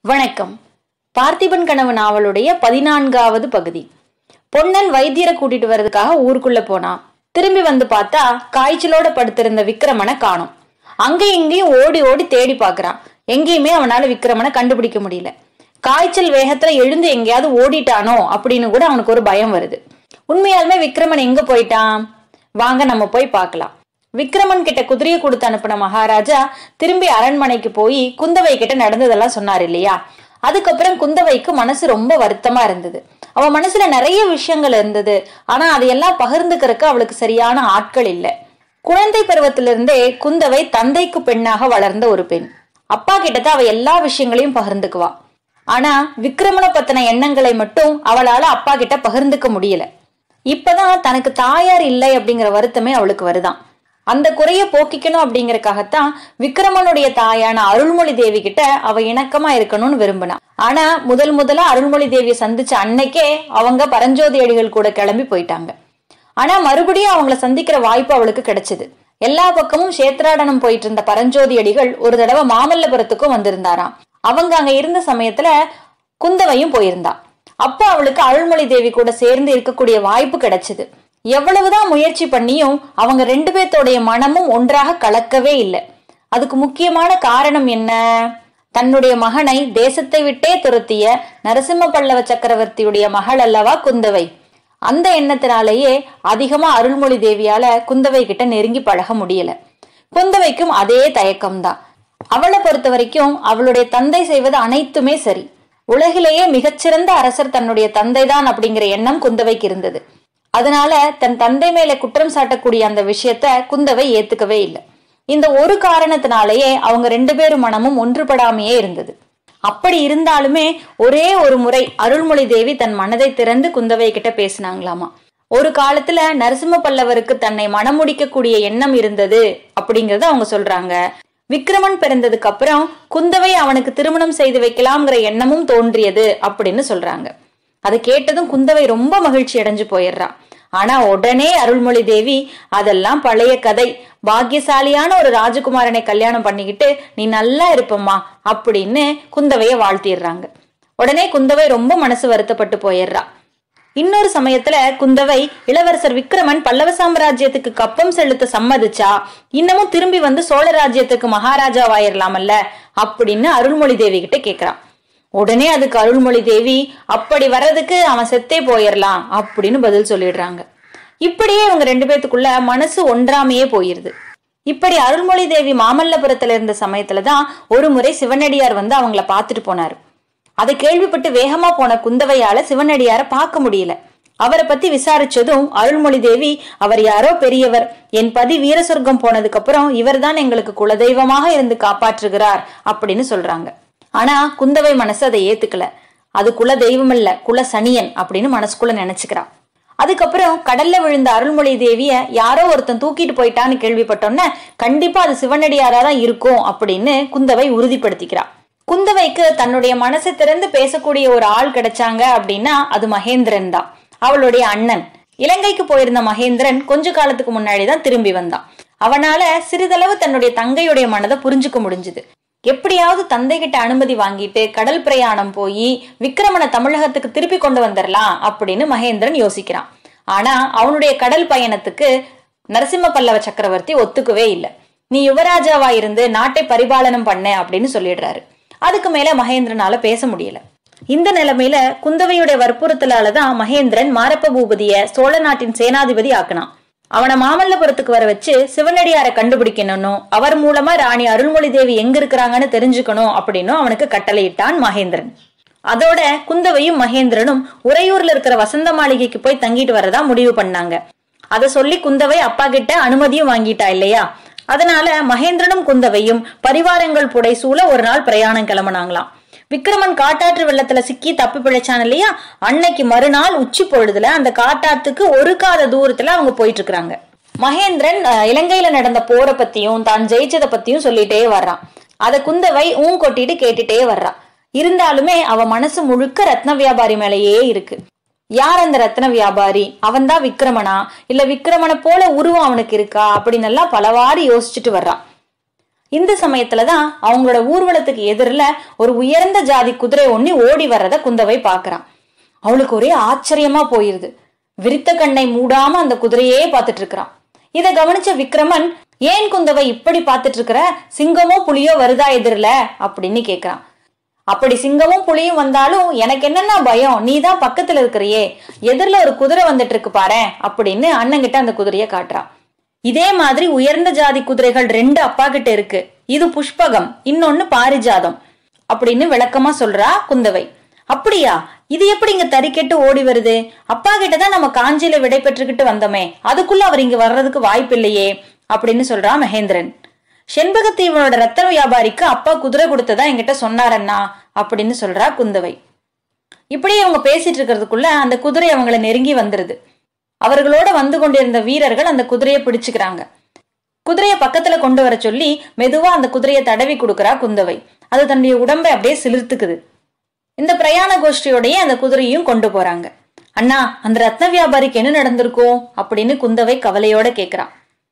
வணக்கம் பார்த்திபன் கனவு நாவலுடைய பதினான்காவது பகுதி பொன்னன் வைத்தியரை கூட்டிட்டு வர்றதுக்காக ஊருக்குள்ள போனான் திரும்பி வந்து பார்த்தா காய்ச்சலோட படுத்திருந்த விக்ரமனை காணோம் அங்கேயும் இங்கேயும் ஓடி ஓடி தேடி பார்க்கறான் எங்கேயுமே அவனால விக்ரமனை கண்டுபிடிக்க முடியல காய்ச்சல் வேகத்துல எழுந்து எங்கேயாவது ஓடிட்டானோ அப்படின்னு கூட அவனுக்கு ஒரு பயம் வருது உண்மையாலுமே விக்ரமன் எங்க போயிட்டான் வாங்க நம்ம போய் பார்க்கலாம் விக்ரமன் கிட்ட குதிரையை கொடுத்து அனுப்பின மகாராஜா திரும்பி அரண்மனைக்கு போய் குந்தவை கிட்ட நடந்ததெல்லாம் சொன்னார் இல்லையா அதுக்கப்புறம் குந்தவைக்கு மனசு ரொம்ப வருத்தமா இருந்தது அவ மனசுல நிறைய விஷயங்கள் இருந்தது ஆனா அதையெல்லாம் பகிர்ந்துக்கிறதுக்கு அவளுக்கு சரியான ஆட்கள் இல்லை குழந்தை பருவத்திலிருந்தே குந்தவை தந்தைக்கு பெண்ணாக வளர்ந்த ஒரு பெண் அப்பா கிட்டதான் அவ எல்லா விஷயங்களையும் பகிர்ந்துக்குவா ஆனா விக்ரமனை பத்தின எண்ணங்களை மட்டும் அவளால அப்பா கிட்ட பகிர்ந்துக்க முடியல இப்பதான் தனக்கு தாயார் இல்லை அப்படிங்கிற வருத்தமே அவளுக்கு வருதாம் அந்த குறைய போக்கிக்கணும் அப்படிங்கறக்காகத்தான் விக்ரமனுடைய தாயான அருள்மொழி தேவி கிட்ட அவ இணக்கமா இருக்கணும்னு விரும்பினா ஆனா முதல் முதலா அருள்மொழி தேவியை சந்திச்ச அன்னைக்கே அவங்க பரஞ்சோதி அடிகள் கூட கிளம்பி போயிட்டாங்க ஆனா மறுபடியும் அவங்கள சந்திக்கிற வாய்ப்பு அவளுக்கு கிடைச்சது எல்லா பக்கமும் சேத்ராடனம் போயிட்டு இருந்த பரஞ்சோதி அடிகள் ஒரு தடவை மாமல்லபுரத்துக்கும் வந்திருந்தாராம் அவங்க அங்க இருந்த சமயத்துல குந்தவையும் போயிருந்தா அப்போ அவளுக்கு அருள்மொழி தேவி கூட சேர்ந்து இருக்கக்கூடிய வாய்ப்பு கிடைச்சது எவ்வளவுதான் முயற்சி பண்ணியும் அவங்க ரெண்டு பேர்த்தோடைய மனமும் ஒன்றாக கலக்கவே இல்லை அதுக்கு முக்கியமான காரணம் என்ன தன்னுடைய மகனை தேசத்தை விட்டே துரத்திய நரசிம்ம பல்லவ சக்கரவர்த்தியுடைய மகள் அல்லவா குந்தவை அந்த எண்ணத்தினாலேயே அதிகமா அருள்மொழி தேவியால குந்தவை கிட்ட நெருங்கி பழக முடியல குந்தவைக்கும் அதே தயக்கம்தான் அவளை பொறுத்த வரைக்கும் அவளுடைய தந்தை செய்வது அனைத்துமே சரி உலகிலேயே மிகச்சிறந்த அரசர் தன்னுடைய தந்தைதான் அப்படிங்கிற எண்ணம் குந்தவைக்கு இருந்தது அதனால தன் தந்தை மேல குற்றம் சாட்டக்கூடிய அந்த விஷயத்த குந்தவை ஏத்துக்கவே இல்லை இந்த ஒரு காரணத்தினாலேயே அவங்க ரெண்டு பேரும் மனமும் ஒன்றுபடாமையே இருந்தது அப்படி இருந்தாலுமே ஒரே ஒரு முறை அருள்மொழி தேவி தன் மனதை திறந்து குந்தவை கிட்ட பேசினாங்களாமா ஒரு காலத்துல நரசிம்ம பல்லவருக்கு தன்னை மணமுடிக்கக்கூடிய எண்ணம் இருந்தது அப்படிங்கறத அவங்க சொல்றாங்க விக்ரமன் பிறந்ததுக்கு அப்புறம் குந்தவை அவனுக்கு திருமணம் செய்து வைக்கலாம்ங்கிற எண்ணமும் தோன்றியது அப்படின்னு சொல்றாங்க அதை கேட்டதும் குந்தவை ரொம்ப மகிழ்ச்சி அடைஞ்சு போயிடுறா ஆனா உடனே அருள்மொழி தேவி அதெல்லாம் பழைய கதை பாக்கியசாலியான ஒரு ராஜகுமாரனை கல்யாணம் பண்ணிக்கிட்டு நீ நல்லா இருப்பம்மா அப்படின்னு குந்தவைய வாழ்த்திடுறாங்க உடனே குந்தவை ரொம்ப மனசு வருத்தப்பட்டு போயிடுறா இன்னொரு சமயத்துல குந்தவை இளவரசர் விக்ரமன் பல்லவ சாம்ராஜ்யத்துக்கு கப்பம் செலுத்த சம்மதிச்சா இன்னமும் திரும்பி வந்து சோழ ராஜ்யத்துக்கு மகாராஜாவாயிரலாமல்ல அப்படின்னு அருள்மொழி தேவி கிட்ட கேக்குறான் உடனே அதுக்கு அருள்மொழி தேவி அப்படி வர்றதுக்கு அவன் செத்தே போயிடலாம் அப்படின்னு பதில் சொல்லிடுறாங்க இப்படியே இவங்க ரெண்டு பேத்துக்குள்ள மனசு ஒன்றாமையே போயிருது இப்படி அருள்மொழி தேவி மாமல்லபுரத்துல இருந்த சமயத்துலதான் ஒரு முறை சிவனடியார் வந்து அவங்கள பார்த்துட்டு போனாரு அதை கேள்விப்பட்டு வேகமா போன குந்தவையால சிவனடியார பார்க்க முடியல அவரை பத்தி விசாரிச்சதும் அருள்மொழி தேவி அவர் யாரோ பெரியவர் என் பதி வீர சொர்க்கம் போனதுக்கு அப்புறம் இவர்தான் எங்களுக்கு குலதெய்வமாக இருந்து காப்பாற்றுகிறார் அப்படின்னு சொல்றாங்க ஆனா குந்தவை மனசு அதை ஏத்துக்கல அது குல தெய்வம் இல்ல குல சனியன் அப்படின்னு மனசுக்குள்ள நினைச்சுக்கிறா அதுக்கப்புறம் கடல்ல விழுந்த அருள்மொழி தேவிய யாரோ ஒருத்தன் தூக்கிட்டு போயிட்டான்னு கேள்விப்பட்டோன்ன கண்டிப்பா அது சிவனடியாரா தான் இருக்கும் அப்படின்னு குந்தவை உறுதிப்படுத்திக்கிறா குந்தவைக்கு தன்னுடைய மனசை திறந்து பேசக்கூடிய ஒரு ஆள் கிடைச்சாங்க அப்படின்னா அது மகேந்திரன் தான் அவளுடைய அண்ணன் இலங்கைக்கு போயிருந்த மகேந்திரன் கொஞ்ச காலத்துக்கு முன்னாடி தான் திரும்பி வந்தான் அவனால சிறிதளவு தன்னுடைய தங்கையுடைய மனதை புரிஞ்சுக்க முடிஞ்சுது எப்படியாவது தந்தை கிட்ட அனுமதி வாங்கிட்டு கடல் பிரயாணம் போய் விக்ரமனை தமிழகத்துக்கு திருப்பி கொண்டு வந்துடலாம் அப்படின்னு மகேந்திரன் யோசிக்கிறான் ஆனா அவனுடைய கடல் பயணத்துக்கு நரசிம்ம பல்லவ சக்கரவர்த்தி ஒத்துக்கவே இல்லை நீ யுவராஜாவா இருந்து நாட்டை பரிபாலனம் பண்ண அப்படின்னு சொல்லிடுறாரு அதுக்கு மேல மகேந்திரனால பேச முடியல இந்த நிலைமையில குந்தவையுடைய வற்புறுத்தலாலதான் மகேந்திரன் மாரப்ப பூபதிய சோழ நாட்டின் சேனாதிபதி ஆக்கினான் அவனை மாமல்லபுரத்துக்கு வர வச்சு சிவனடியார கண்டுபிடிக்கணும் அவர் மூலமா ராணி அருள்மொழி தேவி எங்க இருக்கிறாங்கன்னு தெரிஞ்சுக்கணும் அப்படின்னு அவனுக்கு கட்டளையிட்டான் மகேந்திரன் அதோட குந்தவையும் மகேந்திரனும் உறையூர்ல இருக்கிற வசந்த மாளிகைக்கு போய் தங்கிட்டு வரதா முடிவு பண்ணாங்க அத சொல்லி குந்தவை அப்பா கிட்ட அனுமதியும் வாங்கிட்டா இல்லையா அதனால மகேந்திரனும் குந்தவையும் பரிவாரங்கள் புடைசூழ ஒரு நாள் பிரயாணம் கிளம்புனாங்களாம் விக்ரமன் காட்டாற்று வெள்ளத்துல சிக்கி தப்பி பிழைச்சான் இல்லையா அன்னைக்கு மறுநாள் உச்சி பொழுதுல அந்த காட்டாத்துக்கு ஒரு காத தூரத்துல அவங்க போயிட்டு இருக்கிறாங்க மகேந்திரன் இலங்கையில நடந்த போரை பத்தியும் தான் ஜெயிச்சதை பத்தியும் சொல்லிட்டே வர்றான் அத குந்தவை ஊன் கொட்டிட்டு கேட்டுட்டே வர்றான் இருந்தாலுமே அவ மனசு முழுக்க ரத்ன வியாபாரி மேலேயே இருக்கு யார் அந்த ரத்ன வியாபாரி அவன் தான் விக்ரமனா இல்ல விக்ரமனை போல உருவம் அவனுக்கு இருக்கா அப்படின்னு எல்லாம் பலவாறு யோசிச்சுட்டு வர்றான் இந்த சமயத்துலதான் அவங்களோட ஊர்வலத்துக்கு எதிரில் ஒரு உயர்ந்த ஜாதி குதிரை ஒண்ணி ஓடி வர்றத குந்தவை பாக்குறான் அவளுக்கு ஒரே ஆச்சரியமா போயிருது விரித்த கண்ணை மூடாம அந்த குதிரையே பார்த்துட்டு இருக்கிறான் இத கவனிச்ச விக்ரமன் ஏன் குந்தவை இப்படி பார்த்துட்டு இருக்கிற சிங்கமோ புலியோ வருதா எதிரில அப்படின்னு கேக்குறான் அப்படி சிங்கமும் புலியும் வந்தாலும் எனக்கு என்னன்னா பயம் நீ தான் பக்கத்துல இருக்கிறியே எதிரில ஒரு குதிரை வந்துட்டு இருக்கு பாரு அப்படின்னு அண்ணங்கிட்ட அந்த குதிரையை காட்டுறான் இதே மாதிரி உயர்ந்த ஜாதி குதிரைகள் ரெண்டு அப்பா கிட்ட இருக்கு இது புஷ்பகம் இன்னொன்னு பாரிஜாதம் அப்படின்னு விளக்கமா சொல்றா குந்தவை அப்படியா இது எப்படி இங்க தறிக்கெட்டு ஓடி வருது அப்பா கிட்ட தான் நம்ம காஞ்சியில விடை பெற்றுக்கிட்டு வந்தோமே அதுக்குள்ள அவர் இங்க வர்றதுக்கு வாய்ப்பு இல்லையே அப்படின்னு சொல்றா மகேந்திரன் செண்பகத்தீவனோட ரத்த வியாபாரிக்கு அப்பா குதிரை கொடுத்ததா என்கிட்ட சொன்னாரண்ணா அப்படின்னு சொல்றா குந்தவை இப்படி அவங்க பேசிட்டு இருக்கிறதுக்குள்ள அந்த குதிரை அவங்கள நெருங்கி வந்துருது அவர்களோட வந்து கொண்டிருந்த வீரர்கள் அந்த குதிரையை பிடிச்சுக்கிறாங்க குதிரையை பக்கத்துல கொண்டு வர சொல்லி மெதுவா அந்த குதிரையை தடவி கொடுக்கறா குந்தவை அது தன்னுடைய உடம்பை அப்படியே சிலிர்த்துக்குது இந்த பிரயாண கோஷ்டியோடய அந்த குதிரையும் கொண்டு போறாங்க அண்ணா அந்த ரத்ன வியாபாரிக்கு என்ன நடந்திருக்கும் அப்படின்னு குந்தவை கவலையோட கேக்குறான்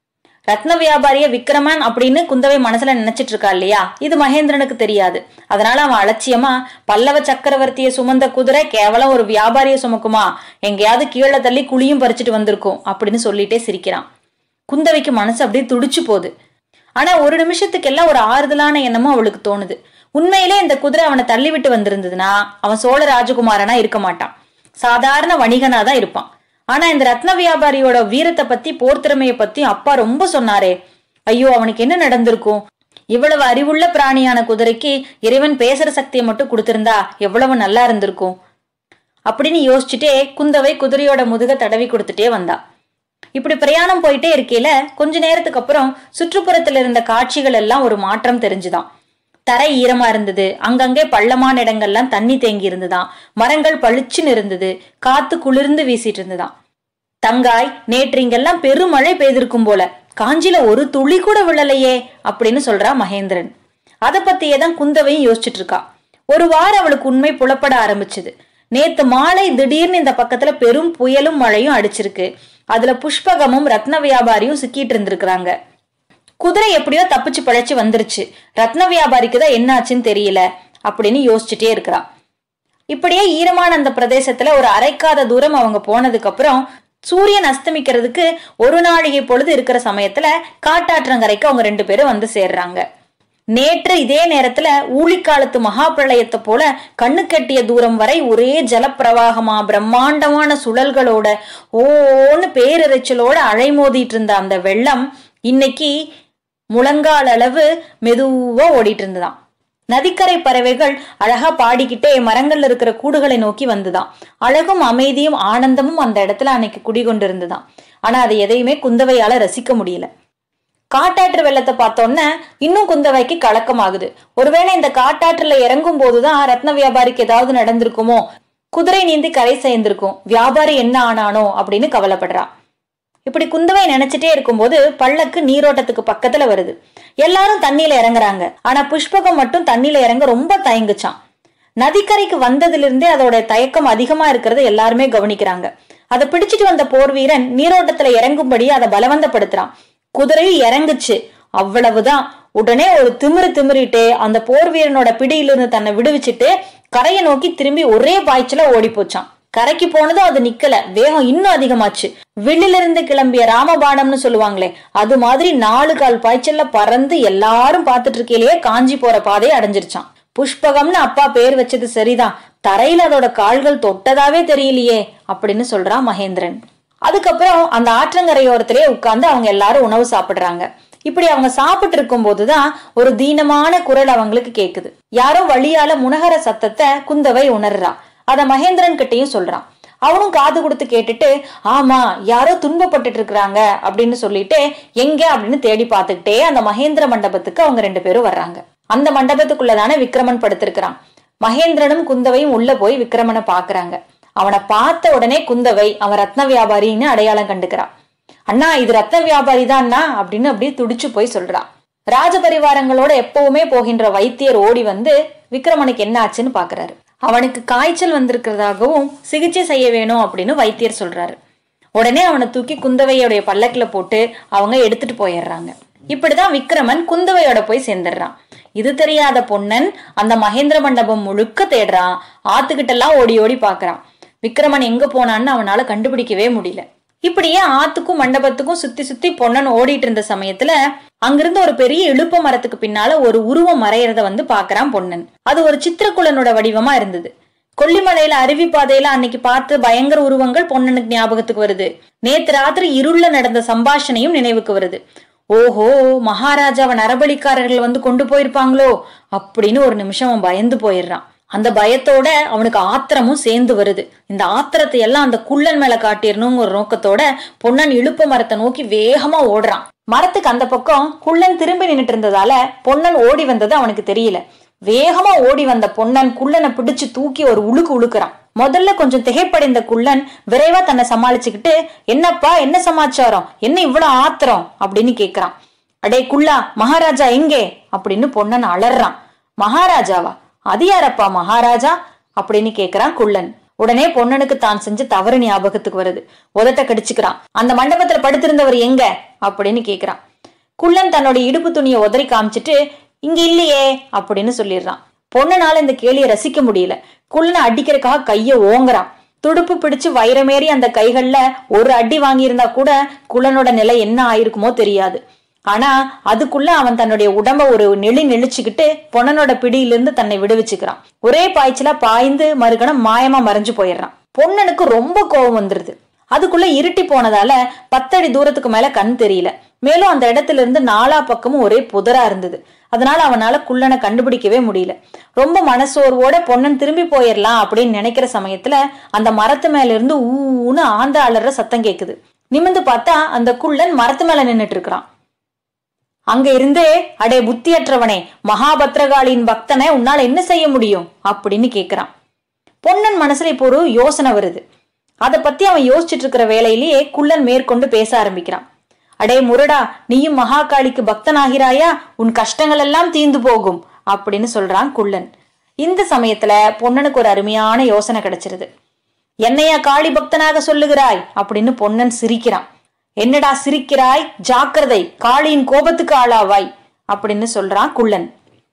ரத்ன வியாபாரிய விக்ரமன் அப்படின்னு குந்தவை மனசுல நினைச்சிட்டு இருக்கா இல்லையா இது மகேந்திரனுக்கு தெரியாது அதனால அவன் அலட்சியமா பல்லவ சக்கரவர்த்திய சுமந்த குதிரை கேவலம் ஒரு வியாபாரிய சுமக்குமா எங்கேயாவது கீழே தள்ளி குழியும் பறிச்சுட்டு வந்திருக்கும் அப்படின்னு சொல்லிட்டே சிரிக்கிறான் குந்தவைக்கு மனசு அப்படியே துடிச்சு போகுது ஆனா ஒரு நிமிஷத்துக்கெல்லாம் ஒரு ஆறுதலான எண்ணமும் அவளுக்கு தோணுது உண்மையிலே இந்த குதிரை அவனை தள்ளி விட்டு வந்திருந்ததுன்னா அவன் சோழ ராஜகுமாரனா இருக்க மாட்டான் சாதாரண வணிகனா தான் இருப்பான் ஆனா இந்த ரத்ன வியாபாரியோட வீரத்தை பத்தி போர் திறமையை பத்தி அப்பா ரொம்ப சொன்னாரே ஐயோ அவனுக்கு என்ன நடந்திருக்கும் இவ்வளவு அறிவுள்ள பிராணியான குதிரைக்கு இறைவன் பேசுற சக்தியை மட்டும் கொடுத்திருந்தா எவ்வளவு நல்லா இருந்திருக்கும் அப்படின்னு யோசிச்சுட்டே குந்தவை குதிரையோட முதுக தடவி கொடுத்துட்டே வந்தா இப்படி பிரயாணம் போயிட்டே இருக்கையில கொஞ்ச நேரத்துக்கு அப்புறம் சுற்றுப்புறத்துல இருந்த காட்சிகள் எல்லாம் ஒரு மாற்றம் தெரிஞ்சுதான் தரை ஈரமா இருந்தது அங்கங்கே பள்ளமான இடங்கள்லாம் தண்ணி தேங்கி இருந்துதான் மரங்கள் பளிச்சுன்னு இருந்தது காத்து குளிர்ந்து வீசிட்டு இருந்துதான் தங்காய் நேற்று இங்கெல்லாம் பெருமழை பெய்திருக்கும் போல காஞ்சில ஒரு துளி கூட விழலையே அப்படின்னு சொல்றா மகேந்திரன் அத பத்தியே தான் குந்தவையும் யோசிச்சுட்டு இருக்கா ஒரு வாரம் அவளுக்கு உண்மை புலப்பட ஆரம்பிச்சது நேத்து மாலை திடீர்னு இந்த பக்கத்துல பெரும் புயலும் மழையும் அடிச்சிருக்கு அதுல புஷ்பகமும் ரத்ன வியாபாரியும் சிக்கிட்டு இருந்திருக்கிறாங்க குதிரை எப்படியோ தப்பிச்சு பழைச்சு வந்துருச்சு ரத்ன வியாபாரிக்கு தான் என்ன ஆச்சுன்னு தெரியல அப்படின்னு யோசிச்சுட்டே இருக்கிறான் இப்படியே ஈரமான அந்த பிரதேசத்துல ஒரு அரைக்காத தூரம் அவங்க போனதுக்கு அப்புறம் சூரியன் அஸ்தமிக்கிறதுக்கு ஒரு நாழிகை பொழுது இருக்கிற சமயத்துல காட்டாற்றங்கரைக்கு அவங்க ரெண்டு பேரும் வந்து சேர்றாங்க நேற்று இதே நேரத்துல ஊழிக்காலத்து மகா பிரளயத்தை போல கண்ணு கட்டிய தூரம் வரை ஒரே ஜலப்பிரவாகமா பிரம்மாண்டமான சுழல்களோட ஓன்னு பேரிரைச்சலோட அழைமோதிட்டு இருந்த அந்த வெள்ளம் இன்னைக்கு முழங்கால் அளவு மெதுவா ஓடிட்டு இருந்துதான் நதிக்கரை பறவைகள் அழகா பாடிக்கிட்டே மரங்கள்ல இருக்கிற கூடுகளை நோக்கி வந்துதான் அழகும் அமைதியும் ஆனந்தமும் அந்த இடத்துல அன்னைக்கு குடிகொண்டிருந்துதான் ஆனா அதை எதையுமே குந்தவையால ரசிக்க முடியல காட்டாற்று வெள்ளத்தை பார்த்தோன்னே இன்னும் குந்தவைக்கு கலக்கமாகுது ஒருவேளை இந்த காட்டாற்றுல இறங்கும் போதுதான் ரத்ன வியாபாரிக்கு ஏதாவது நடந்திருக்குமோ குதிரை நீந்தி கரை சேர்ந்திருக்கும் வியாபாரி என்ன ஆனானோ அப்படின்னு கவலைப்படுறா இப்படி குந்தவை நினைச்சிட்டே இருக்கும்போது பள்ளக்கு நீரோட்டத்துக்கு பக்கத்துல வருது எல்லாரும் தண்ணியில இறங்குறாங்க ஆனா புஷ்பகம் மட்டும் தண்ணியில இறங்க ரொம்ப தயங்குச்சான் நதிக்கரைக்கு வந்ததுல இருந்தே அதோட தயக்கம் அதிகமா இருக்கிறத எல்லாருமே கவனிக்கிறாங்க அதை பிடிச்சிட்டு வந்த போர் வீரன் நீரோட்டத்துல இறங்கும்படி அதை பலவந்தப்படுத்துறான் குதிரையும் இறங்குச்சு அவ்வளவுதான் உடனே ஒரு திமிரு திமிரிட்டே அந்த போர் வீரனோட பிடியிலிருந்து தன்னை விடுவிச்சுட்டு கரையை நோக்கி திரும்பி ஒரே பாய்ச்சல ஓடி போச்சான் கரைக்கு போனதும் அது நிக்கல வேகம் இன்னும் அதிகமாச்சு வில்லிலிருந்து கிளம்பிய ராமபாணம்னு சொல்லுவாங்களே அது மாதிரி நாலு கால் பாய்ச்சல்ல பறந்து எல்லாரும் பார்த்துட்டு இருக்கையிலேயே காஞ்சி போற பாதையை அடைஞ்சிருச்சான் புஷ்பகம்னு அப்பா பேர் வச்சது சரிதான் தரையில அதோட கால்கள் தொட்டதாவே தெரியலையே அப்படின்னு சொல்றான் மகேந்திரன் அதுக்கப்புறம் அந்த ஆற்றங்கரையோரத்திலே உட்கார்ந்து அவங்க எல்லாரும் உணவு சாப்பிடுறாங்க இப்படி அவங்க சாப்பிட்டு இருக்கும் போதுதான் ஒரு தீனமான குரல் அவங்களுக்கு கேக்குது யாரோ வழியால முனகர சத்தத்தை குந்தவை உணர்றா அத மகேந்திரன் கிட்டயும் சொல்றான் அவனும் காது கொடுத்து கேட்டுட்டு ஆமா யாரோ துன்பப்பட்டுட்டு இருக்கிறாங்க அப்படின்னு சொல்லிட்டு எங்க அப்படின்னு தேடி பார்த்துக்கிட்டே அந்த மகேந்திர மண்டபத்துக்கு அவங்க ரெண்டு பேரும் வர்றாங்க அந்த மண்டபத்துக்குள்ளதானே விக்ரமன் படுத்திருக்கிறான் மகேந்திரனும் குந்தவையும் உள்ள போய் விக்ரமனை பாக்குறாங்க அவனை பார்த்த உடனே குந்தவை அவன் ரத்ன வியாபாரின்னு அடையாளம் கண்டுக்கிறான் அண்ணா இது ரத்ன வியாபாரி தான் அப்படின்னு அப்படியே துடிச்சு போய் சொல்றான் ராஜபரிவாரங்களோட எப்பவுமே போகின்ற வைத்தியர் ஓடி வந்து விக்ரமனுக்கு என்ன ஆச்சுன்னு பாக்குறாரு அவனுக்கு காய்ச்சல் வந்திருக்கிறதாகவும் சிகிச்சை செய்ய வேணும் அப்படின்னு வைத்தியர் சொல்றாரு உடனே அவனை தூக்கி குந்தவையோடைய பல்லக்கில் போட்டு அவங்க எடுத்துட்டு போயிடுறாங்க இப்படிதான் விக்ரமன் குந்தவையோட போய் சேர்ந்துடுறான் இது தெரியாத பொன்னன் அந்த மகேந்திர மண்டபம் முழுக்க தேடுறான் ஆத்துக்கிட்ட எல்லாம் ஓடி ஓடி பாக்குறான் விக்ரமன் எங்க போனான்னு அவனால கண்டுபிடிக்கவே முடியல இப்படியே ஆத்துக்கும் மண்டபத்துக்கும் சுத்தி சுத்தி பொன்னன் ஓடிட்டு இருந்த சமயத்துல அங்கிருந்து ஒரு பெரிய இழுப்ப மரத்துக்கு பின்னால ஒரு உருவம் மறையறத வந்து பாக்குறான் பொன்னன் அது ஒரு சித்திரக்குள்ளனோட வடிவமா இருந்தது கொல்லிமலையில அருவி பாதையில அன்னைக்கு பார்த்து பயங்கர உருவங்கள் பொன்னனுக்கு ஞாபகத்துக்கு வருது நேத்து ராத்திரி இருள்ல நடந்த சம்பாஷணையும் நினைவுக்கு வருது ஓஹோ மகாராஜாவை நரபலிக்காரர்கள் வந்து கொண்டு போயிருப்பாங்களோ அப்படின்னு ஒரு நிமிஷம் அவன் பயந்து போயிடுறான் அந்த பயத்தோட அவனுக்கு ஆத்திரமும் சேர்ந்து வருது இந்த ஆத்திரத்தை எல்லாம் அந்த குள்ளன் மேல காட்டிடணுங்கிற நோக்கத்தோட பொன்னன் இழுப்ப மரத்தை நோக்கி வேகமா ஓடுறான் மரத்துக்கு அந்த பக்கம் குள்ளன் திரும்பி நின்னுட்டு இருந்ததால பொன்னன் ஓடி வந்தது அவனுக்கு தெரியல வேகமா ஓடி வந்த பொன்னன் குள்ளனை பிடிச்சு தூக்கி ஒரு உழுக்கு உழுக்குறான் முதல்ல கொஞ்சம் திகைப்படைந்த குள்ளன் விரைவா தன்னை சமாளிச்சுக்கிட்டு என்னப்பா என்ன சமாச்சாரம் என்ன இவ்வளவு ஆத்திரம் அப்படின்னு கேக்குறான் அடே குள்ளா மகாராஜா எங்கே அப்படின்னு பொன்னன் அலறான் மகாராஜாவா அது யாரப்பா மகாராஜா அப்படின்னு கேக்குறான் குள்ளன் உடனே பொன்னனுக்கு தான் செஞ்ச தவறு ஞாபகத்துக்கு வருது உதட்ட கடிச்சுக்கிறான் அந்த மண்டபத்துல படுத்திருந்தவர் எங்க அப்படின்னு கேக்குறான் குள்ளன் தன்னோட இடுப்பு துணியை உதறி காமிச்சிட்டு இங்க இல்லையே அப்படின்னு சொல்லிடுறான் பொண்ணனால இந்த கேலியை ரசிக்க முடியல குள்ளனை அடிக்கிறதுக்காக கைய ஓங்குறான் துடுப்பு பிடிச்சு வைரமேறி அந்த கைகள்ல ஒரு அடி வாங்கியிருந்தா கூட குள்ளனோட நிலை என்ன ஆயிருக்குமோ தெரியாது ஆனா அதுக்குள்ள அவன் தன்னுடைய உடம்ப ஒரு நெளி நெளிச்சுக்கிட்டு பொன்னனோட பிடியிலிருந்து தன்னை விடுவிச்சுக்கிறான் ஒரே பாய்ச்சல பாய்ந்து மறுகணம் மாயமா மறைஞ்சு போயிடுறான் பொன்னனுக்கு ரொம்ப கோபம் வந்துருது அதுக்குள்ள இருட்டி போனதால பத்தடி தூரத்துக்கு மேல கண் தெரியல மேலும் அந்த இடத்துல இருந்து நாலா பக்கமும் ஒரே புதரா இருந்தது அதனால அவனால குள்ளனை கண்டுபிடிக்கவே முடியல ரொம்ப மனசோர்வோட பொன்னன் திரும்பி போயிடலாம் அப்படின்னு நினைக்கிற சமயத்துல அந்த மரத்து மேல இருந்து ஊன்னு ஆந்த அலற சத்தம் கேக்குது நிமிந்து பார்த்தா அந்த குள்ளன் மரத்து மேல நின்னுட்டு இருக்கிறான் அங்க இருந்தே அடே புத்தியற்றவனே மகாபத்ரகாளியின் பக்தனை உன்னால என்ன செய்ய முடியும் அப்படின்னு கேக்குறான் பொன்னன் மனசுல இப்போ ஒரு யோசனை வருது அதை பத்தி அவன் யோசிச்சுட்டு இருக்கிற வேலையிலேயே குள்ளன் மேற்கொண்டு பேச ஆரம்பிக்கிறான் அடே முரடா நீயும் மகாகாளிக்கு பக்தனாகிறாயா உன் கஷ்டங்கள் எல்லாம் தீந்து போகும் அப்படின்னு சொல்றான் குள்ளன் இந்த சமயத்துல பொன்னனுக்கு ஒரு அருமையான யோசனை கிடைச்சிருது என்னையா காளி பக்தனாக சொல்லுகிறாய் அப்படின்னு பொன்னன் சிரிக்கிறான் என்னடா சிரிக்கிறாய் ஜாக்கிரதை காளியின் கோபத்துக்கு ஆளாவாய் அப்படின்னு சொல்றான் குள்ளன்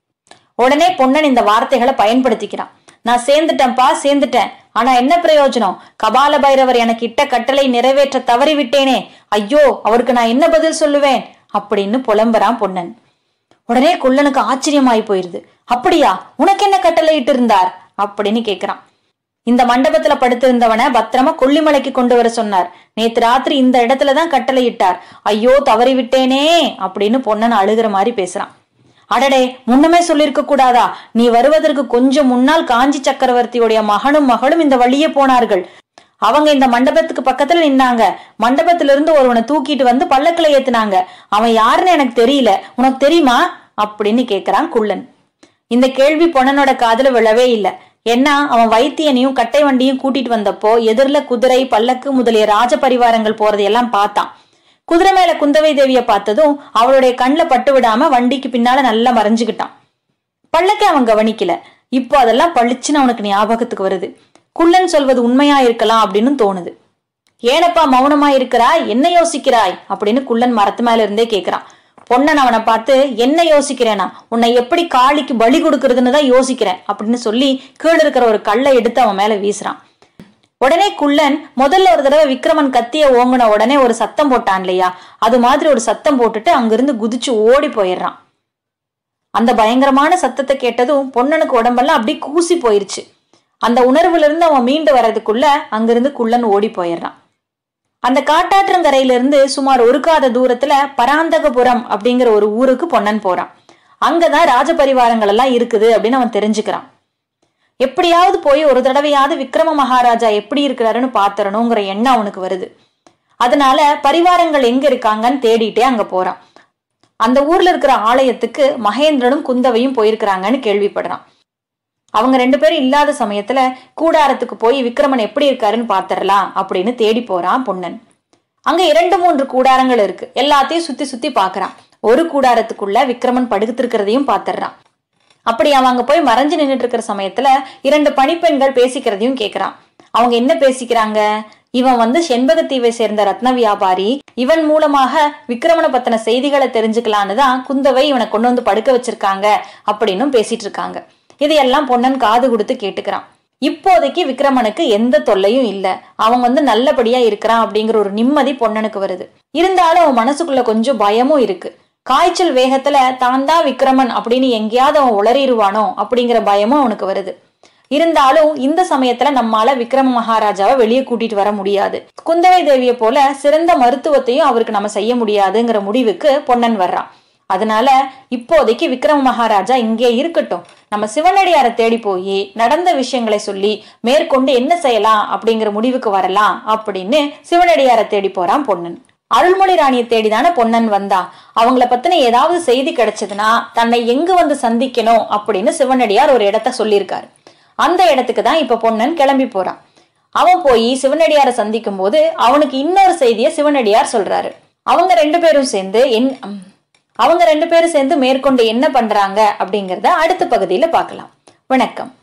உடனே பொன்னன் இந்த வார்த்தைகளை பயன்படுத்திக்கிறான் நான் சேர்ந்துட்டேன்ப்பா சேர்ந்துட்டேன் ஆனா என்ன பிரயோஜனம் கபால பைரவர் எனக்கு இட்ட கட்டளை நிறைவேற்ற தவறி விட்டேனே ஐயோ அவருக்கு நான் என்ன பதில் சொல்லுவேன் அப்படின்னு புலம்புறான் பொன்னன் உடனே குள்ளனுக்கு ஆச்சரியமாயி போயிருது அப்படியா உனக்கு என்ன கட்டளை இட்டு இருந்தார் அப்படின்னு கேக்குறான் இந்த மண்டபத்துல படுத்திருந்தவனை பத்திரமா கொல்லிமலைக்கு கொண்டு வர சொன்னார் நேத்து ராத்திரி இந்த இடத்துலதான் கட்டளை இட்டார் ஐயோ தவறி விட்டேனே அப்படின்னு பொன்னன் அழுகிற மாதிரி பேசுறான் அடடே முன்னமே சொல்லிருக்க கூடாதா நீ வருவதற்கு கொஞ்சம் முன்னால் காஞ்சி சக்கரவர்த்தியுடைய மகனும் மகளும் இந்த வழியே போனார்கள் அவங்க இந்த மண்டபத்துக்கு பக்கத்துல நின்னாங்க மண்டபத்துல இருந்து ஒருவனை தூக்கிட்டு வந்து பல்லக்கில ஏத்துனாங்க அவன் யாருன்னு எனக்கு தெரியல உனக்கு தெரியுமா அப்படின்னு கேக்குறான் குள்ளன் இந்த கேள்வி பொன்னனோட காதுல விழவே இல்லை ஏன்னா அவன் வைத்தியனையும் கட்டை வண்டியும் கூட்டிட்டு வந்தப்போ எதிரில குதிரை பல்லக்கு முதலிய ராஜ பரிவாரங்கள் போறதையெல்லாம் பார்த்தான் குதிரை மேல குந்தவை தேவிய பார்த்ததும் அவளுடைய கண்ணுல பட்டு விடாம வண்டிக்கு பின்னால நல்லா மறைஞ்சுக்கிட்டான் பல்லக்கை அவன் கவனிக்கல இப்போ அதெல்லாம் பளிச்சுன்னு அவனுக்கு ஞாபகத்துக்கு வருது குள்ளன் சொல்வது உண்மையா இருக்கலாம் அப்படின்னு தோணுது ஏனப்பா மௌனமா இருக்கிறாய் என்ன யோசிக்கிறாய் அப்படின்னு குள்ளன் மரத்து மேல இருந்தே கேக்குறான் பொன்னன் அவனை பார்த்து என்ன யோசிக்கிறேனா உன்னை எப்படி காளிக்கு பலி கொடுக்கறதுன்னு தான் யோசிக்கிறேன் அப்படின்னு சொல்லி கீழே இருக்கிற ஒரு கல்லை எடுத்து அவன் மேல வீசுறான் உடனே குள்ளன் முதல்ல ஒரு தடவை விக்ரமன் கத்திய ஓங்குன உடனே ஒரு சத்தம் போட்டான் இல்லையா அது மாதிரி ஒரு சத்தம் போட்டுட்டு அங்கிருந்து குதிச்சு ஓடி போயிடுறான் அந்த பயங்கரமான சத்தத்தை கேட்டதும் பொன்னனுக்கு உடம்பெல்லாம் அப்படியே கூசி போயிருச்சு அந்த உணர்வுல இருந்து அவன் மீண்டு வர்றதுக்குள்ள அங்கிருந்து குள்ளன் ஓடி போயிடுறான் அந்த காட்டாற்றங்கரையில இருந்து சுமார் ஒரு காத தூரத்துல பராந்தகபுரம் அப்படிங்கிற ஒரு ஊருக்கு பொன்னன் போறான் அங்கதான் ராஜபரிவாரங்கள் எல்லாம் இருக்குது அப்படின்னு அவன் தெரிஞ்சுக்கிறான் எப்படியாவது போய் ஒரு தடவையாவது விக்ரம மகாராஜா எப்படி இருக்கிறாருன்னு பாத்துறணுங்கிற எண்ணம் அவனுக்கு வருது அதனால பரிவாரங்கள் எங்க இருக்காங்கன்னு தேடிட்டே அங்க போறான் அந்த ஊர்ல இருக்கிற ஆலயத்துக்கு மகேந்திரனும் குந்தவையும் போயிருக்கிறாங்கன்னு கேள்விப்படுறான் அவங்க ரெண்டு பேரும் இல்லாத சமயத்துல கூடாரத்துக்கு போய் விக்ரமன் எப்படி இருக்காருன்னு பாத்திரலாம் அப்படின்னு தேடி போறான் பொன்னன் அங்க இரண்டு மூன்று கூடாரங்கள் இருக்கு எல்லாத்தையும் சுத்தி சுத்தி பாக்குறான் ஒரு கூடாரத்துக்குள்ள விக்ரமன் படுத்திருக்கிறதையும் பாத்துறான் அப்படி அவன் அங்க போய் மறைஞ்சு நின்றுட்டு இருக்கிற சமயத்துல இரண்டு பணிப்பெண்கள் பேசிக்கிறதையும் கேக்குறான் அவங்க என்ன பேசிக்கிறாங்க இவன் வந்து செண்பகத்தீவை சேர்ந்த ரத்ன வியாபாரி இவன் மூலமாக விக்ரமனை பத்தின செய்திகளை தெரிஞ்சுக்கலான்னு தான் குந்தவை இவனை கொண்டு வந்து படுக்க வச்சிருக்காங்க அப்படின்னும் பேசிட்டு இருக்காங்க இதையெல்லாம் பொன்னன் காது கொடுத்து கேட்டுக்கிறான் இப்போதைக்கு விக்ரமனுக்கு எந்த தொல்லையும் இல்ல அவன் வந்து நல்லபடியா இருக்கிறான் அப்படிங்கிற ஒரு நிம்மதி பொன்னனுக்கு வருது இருந்தாலும் அவன் மனசுக்குள்ள கொஞ்சம் பயமும் இருக்கு காய்ச்சல் வேகத்துல தான் தான் விக்ரமன் அப்படின்னு எங்கேயாவது அவன் உளறிடுவானோ அப்படிங்கிற பயமும் அவனுக்கு வருது இருந்தாலும் இந்த சமயத்துல நம்மால விக்ரம மகாராஜாவை வெளியே கூட்டிட்டு வர முடியாது குந்தவை தேவியை போல சிறந்த மருத்துவத்தையும் அவருக்கு நம்ம செய்ய முடியாதுங்கிற முடிவுக்கு பொன்னன் வர்றான் அதனால இப்போதைக்கு விக்ரம மகாராஜா இங்கே இருக்கட்டும் நம்ம சிவனடியாரை தேடி போய் நடந்த விஷயங்களை சொல்லி மேற்கொண்டு என்ன செய்யலாம் அப்படிங்கிற முடிவுக்கு வரலாம் அப்படின்னு சிவனடியாரை தேடி போறான் பொன்னன் அருள்மொழி ராணியை தேடிதானே பொன்னன் வந்தா அவங்கள பத்தின ஏதாவது செய்தி கிடைச்சதுன்னா தன்னை எங்கு வந்து சந்திக்கணும் அப்படின்னு சிவனடியார் ஒரு இடத்த சொல்லியிருக்காரு அந்த இடத்துக்கு தான் இப்ப பொன்னன் கிளம்பி போறான் அவன் போய் சிவனடியாரை சந்திக்கும் போது அவனுக்கு இன்னொரு செய்தியை சிவனடியார் சொல்றாரு அவங்க ரெண்டு பேரும் சேர்ந்து என் அவங்க ரெண்டு பேரும் சேர்ந்து மேற்கொண்டு என்ன பண்றாங்க அப்படிங்கறத அடுத்த பகுதியில பார்க்கலாம் வணக்கம்